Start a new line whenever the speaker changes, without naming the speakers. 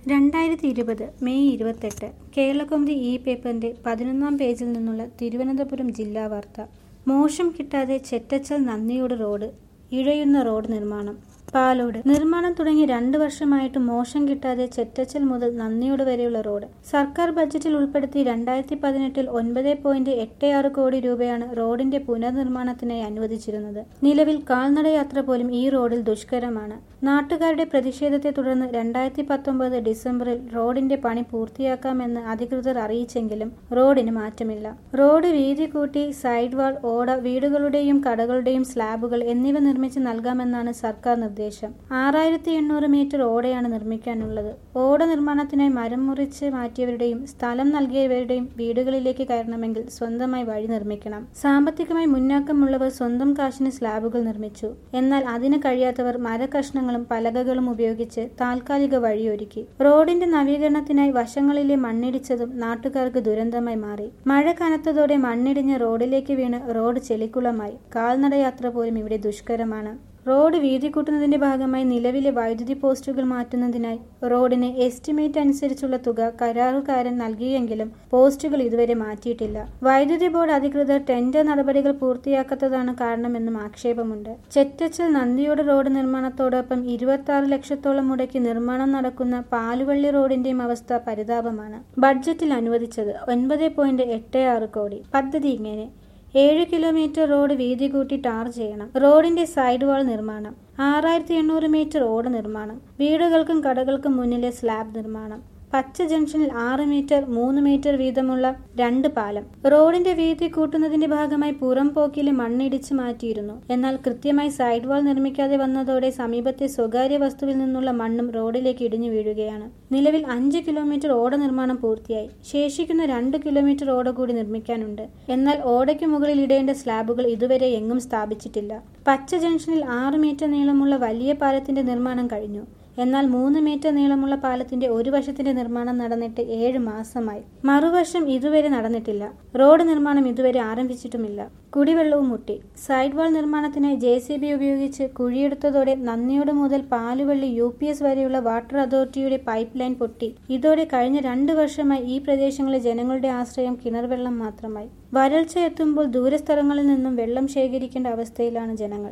രണ്ടായിരത്തി ഇരുപത് മെയ് ഇരുപത്തെട്ട് കേരളകൗമുദി ഇ പേപ്പറിന്റെ പതിനൊന്നാം പേജിൽ നിന്നുള്ള തിരുവനന്തപുരം ജില്ലാ വാർത്ത മോശം കിട്ടാതെ ചെറ്റച്ചൽ നന്ദിയോട് റോഡ് ഇഴയുന്ന റോഡ് നിർമ്മാണം പാലോട് നിർമ്മാണം തുടങ്ങി രണ്ടു വർഷമായിട്ട് മോശം കിട്ടാതെ ചെറ്റച്ചൽ മുതൽ നന്ദിയോട് വരെയുള്ള റോഡ് സർക്കാർ ബജറ്റിൽ ഉൾപ്പെടുത്തി രണ്ടായിരത്തി പതിനെട്ടിൽ ഒൻപത് പോയിന്റ് എട്ട് ആറ് കോടി രൂപയാണ് റോഡിന്റെ പുനർനിർമ്മാണത്തിനായി അനുവദിച്ചിരുന്നത് നിലവിൽ കാൽനടയാത്ര പോലും ഈ റോഡിൽ ദുഷ്കരമാണ് നാട്ടുകാരുടെ പ്രതിഷേധത്തെ തുടർന്ന് രണ്ടായിരത്തി പത്തൊമ്പത് ഡിസംബറിൽ റോഡിന്റെ പണി പൂർത്തിയാക്കാമെന്ന് അധികൃതർ അറിയിച്ചെങ്കിലും റോഡിന് മാറ്റമില്ല റോഡ് വീതി കൂട്ടി സൈഡ് വാൾ ഓട വീടുകളുടെയും കടകളുടെയും സ്ലാബുകൾ എന്നിവ നിർമ്മിച്ച് നൽകാമെന്നാണ് സർക്കാർ നിർദ്ദേശം ആറായിരത്തി എണ്ണൂറ് മീറ്റർ ഓടയാണ് നിർമ്മിക്കാനുള്ളത് ഓട നിർമ്മാണത്തിനായി മരം മുറിച്ച് മാറ്റിയവരുടെയും സ്ഥലം നൽകിയവരുടെയും വീടുകളിലേക്ക് കയറണമെങ്കിൽ സ്വന്തമായി വഴി നിർമ്മിക്കണം സാമ്പത്തികമായി മുന്നാക്കമുള്ളവർ സ്വന്തം കാശിന് സ്ലാബുകൾ നിർമ്മിച്ചു എന്നാൽ അതിന് കഴിയാത്തവർ മരകഷ്ണങ്ങളും പലകകളും ഉപയോഗിച്ച് താൽക്കാലിക വഴിയൊരുക്കി റോഡിന്റെ നവീകരണത്തിനായി വശങ്ങളിലെ മണ്ണിടിച്ചതും നാട്ടുകാർക്ക് ദുരന്തമായി മാറി മഴ കനത്തതോടെ മണ്ണിടിഞ്ഞ് റോഡിലേക്ക് വീണ് റോഡ് ചെളിക്കുളമായി കാൽനടയാത്ര പോലും ഇവിടെ ദുഷ്കരമാണ് റോഡ് വീതി കൂട്ടുന്നതിന്റെ ഭാഗമായി നിലവിലെ വൈദ്യുതി പോസ്റ്റുകൾ മാറ്റുന്നതിനായി റോഡിന് എസ്റ്റിമേറ്റ് അനുസരിച്ചുള്ള തുക കരാറുകാരൻ നൽകിയെങ്കിലും പോസ്റ്റുകൾ ഇതുവരെ മാറ്റിയിട്ടില്ല വൈദ്യുതി ബോർഡ് അധികൃതർ ടെൻഡർ നടപടികൾ പൂർത്തിയാക്കാത്തതാണ് കാരണമെന്നും ആക്ഷേപമുണ്ട് ചെറ്റച്ചൽ നന്ദിയോട് റോഡ് നിർമ്മാണത്തോടൊപ്പം ഇരുപത്തി ആറ് ലക്ഷത്തോളം മുടക്കി നിർമ്മാണം നടക്കുന്ന പാലുവള്ളി റോഡിന്റെയും അവസ്ഥ പരിതാപമാണ് ബഡ്ജറ്റിൽ അനുവദിച്ചത് ഒൻപത് പോയിന്റ് എട്ട് ആറ് കോടി പദ്ധതി ഇങ്ങനെ ഏഴ് കിലോമീറ്റർ റോഡ് വീതി കൂട്ടി ടാർ ചെയ്യണം റോഡിന്റെ സൈഡ് വാൾ നിർമ്മാണം ആറായിരത്തി എണ്ണൂറ് മീറ്റർ ഓട് നിർമ്മാണം വീടുകൾക്കും കടകൾക്കും മുന്നിലെ സ്ലാബ് നിർമ്മാണം പച്ച ജംഗ്ഷനിൽ ആറ് മീറ്റർ മൂന്ന് മീറ്റർ വീതമുള്ള രണ്ട് പാലം റോഡിന്റെ വീതി കൂട്ടുന്നതിന്റെ ഭാഗമായി പുറം പോക്കിലെ മണ്ണിടിച്ചു മാറ്റിയിരുന്നു എന്നാൽ കൃത്യമായി സൈഡ് വാൾ നിർമ്മിക്കാതെ വന്നതോടെ സമീപത്തെ സ്വകാര്യ വസ്തുവിൽ നിന്നുള്ള മണ്ണും റോഡിലേക്ക് ഇടിഞ്ഞു വീഴുകയാണ് നിലവിൽ അഞ്ച് കിലോമീറ്റർ ഓട നിർമ്മാണം പൂർത്തിയായി ശേഷിക്കുന്ന രണ്ട് കിലോമീറ്റർ ഓട കൂടി നിർമ്മിക്കാനുണ്ട് എന്നാൽ ഓടയ്ക്ക് മുകളിൽ ഇടേണ്ട സ്ലാബുകൾ ഇതുവരെ എങ്ങും സ്ഥാപിച്ചിട്ടില്ല പച്ച ജംഗ്ഷനിൽ ആറ് മീറ്റർ നീളമുള്ള വലിയ പാലത്തിന്റെ നിർമ്മാണം കഴിഞ്ഞു എന്നാൽ മൂന്ന് മീറ്റർ നീളമുള്ള പാലത്തിന്റെ ഒരു വശത്തിന്റെ നിർമ്മാണം നടന്നിട്ട് ഏഴ് മാസമായി മറുവശം ഇതുവരെ നടന്നിട്ടില്ല റോഡ് നിർമ്മാണം ഇതുവരെ ആരംഭിച്ചിട്ടുമില്ല കുടിവെള്ളവും മുട്ടി സൈഡ് വാൾ നിർമ്മാണത്തിനായി ജെ സി ബി ഉപയോഗിച്ച് കുഴിയെടുത്തതോടെ നന്ദിയോട് മുതൽ പാലുവള്ളി യു പി എസ് വരെയുള്ള വാട്ടർ അതോറിറ്റിയുടെ പൈപ്പ് ലൈൻ പൊട്ടി ഇതോടെ കഴിഞ്ഞ രണ്ടു വർഷമായി ഈ പ്രദേശങ്ങളിലെ ജനങ്ങളുടെ ആശ്രയം കിണർ വെള്ളം മാത്രമായി വരൾച്ച എത്തുമ്പോൾ ദൂരസ്ഥലങ്ങളിൽ നിന്നും വെള്ളം ശേഖരിക്കേണ്ട അവസ്ഥയിലാണ് ജനങ്ങൾ